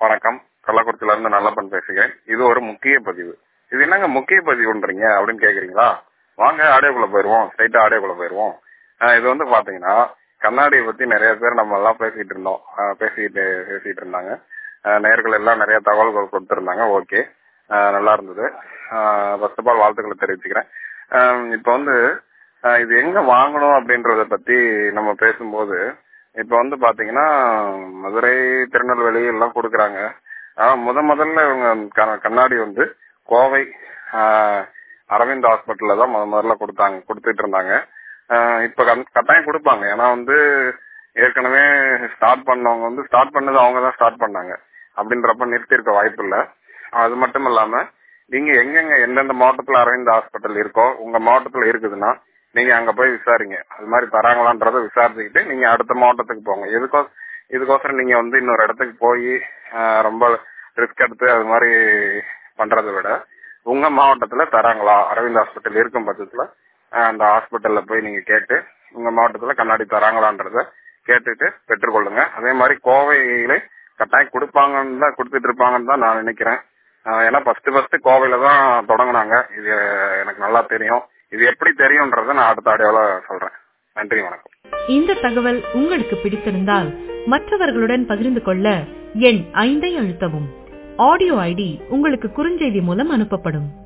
வணக்கம் கள்ளக்குறிச்சியில இருந்து நல்லப்பன் பேசுகிறேன் இது ஒரு முக்கிய பதிவு இது என்னங்க முக்கிய பதிவுன்றீங்க அப்படின்னு கேக்குறீங்களா வாங்க ஆடியோக்குள்ள போயிருவோம் ஸ்ட்ரைட்டா ஆடியோக்குள்ள போயிருவோம் ஆஹ் இது வந்து பாத்தீங்கன்னா கண்ணாடியை பத்தி நிறைய பேர் நம்ம எல்லாம் பேசிட்டு இருந்தோம் ஆஹ் பேசிட்டு பேசிட்டு இருந்தாங்க ஆஹ் நேயர்கள் எல்லாம் நிறைய தகவல்கள் கொடுத்திருந்தாங்க ஓகே நல்லா இருந்தது ஃபர்ஸ்ட் ஆஃப் ஆல் வாழ்த்துக்களை தெரிவிச்சுக்கிறேன் ஆஹ் இப்போ வந்து ஆஹ் இது எங்க வாங்கணும் அப்படின்றத பத்தி நம்ம பேசும்போது இப்ப வந்து பாத்தீங்கன்னா மதுரை திருநெல்வேலி எல்லாம் கொடுக்குறாங்க ஆனா முத முதல்ல இவங்க க- கண்ணாடி வந்து கோவை ஆஹ் அரவிந்த் ஹாஸ்பிட்டல்ல தான் முத முதல்ல கொடுத்தாங்க கொடுத்துட்டு இருந்தாங்க ஆஹ் இப்ப கண்- கட்டாயம் கொடுப்பாங்க ஏன்னா வந்து ஏற்கனவே ஸ்டார்ட் பண்ணவங்க வந்து ஸ்டார்ட் பண்ணது அவங்க தான் ஸ்டார்ட் பண்ணாங்க அப்படின்றப்ப நிறுத்தி இருக்க வாய்ப்பு இல்ல அது மட்டும் இல்லாம நீங்க எங்கெங்க எந்தெந்த மாவட்டத்துல அரவிந்த் ஹாஸ்பிட்டல் இருக்கோ உங்க மாவட்டத்துல இருக்குதுன்னா நீங்க அங்க போய் விசாரிங்க அது மாதிரி தராங்களான்றத விசாரிச்சுக்கிட்டு நீங்க அடுத்த மாவட்டத்துக்கு போங்க எதுக்கோ இதுக்கோசரம் நீங்க வந்து இன்னொரு இடத்துக்கு போய் ரொம்ப ரிஸ்க் எடுத்து அது மாதிரி பண்றதை விட உங்க மாவட்டத்துல தராங்களா அரவிந்த் ஹாஸ்பிட்டல் இருக்கும் பட்சத்துல ஆஹ் அந்த ஹாஸ்பிட்டல்ல போய் நீங்க கேட்டு உங்க மாவட்டத்துல கண்ணாடி தராங்களான்றத கேட்டுட்டு பெற்றுக்கொள்ளுங்க அதே மாதிரி கோவையில கட்டாயம் கொடுப்பாங்கன்னு தான் கொடுத்துட்டு இருப்பாங்கன்னு தான் நான் நினைக்கிறேன் ஆஹ் ஏன்னா ஃபர்ஸ்ட் ஃபர்ஸ்ட் கோவையில தான் தொடங்குனாங்க இது எனக்கு நல்லா தெரியும் இது எப்படி தெரியும்ன்றத நான் அடுத்த ஆடியோல சொல்றேன் நன்றி வணக்கம் இந்த தகவல் உங்களுக்கு பிடித்திருந்தால் மற்றவர்களுடன் பகிர்ந்து கொள்ள எண் ஐந்தை அழுத்தவும் ஆடியோ ஐடி உங்களுக்கு குறுஞ்செய்தி மூலம் அனுப்பப்படும்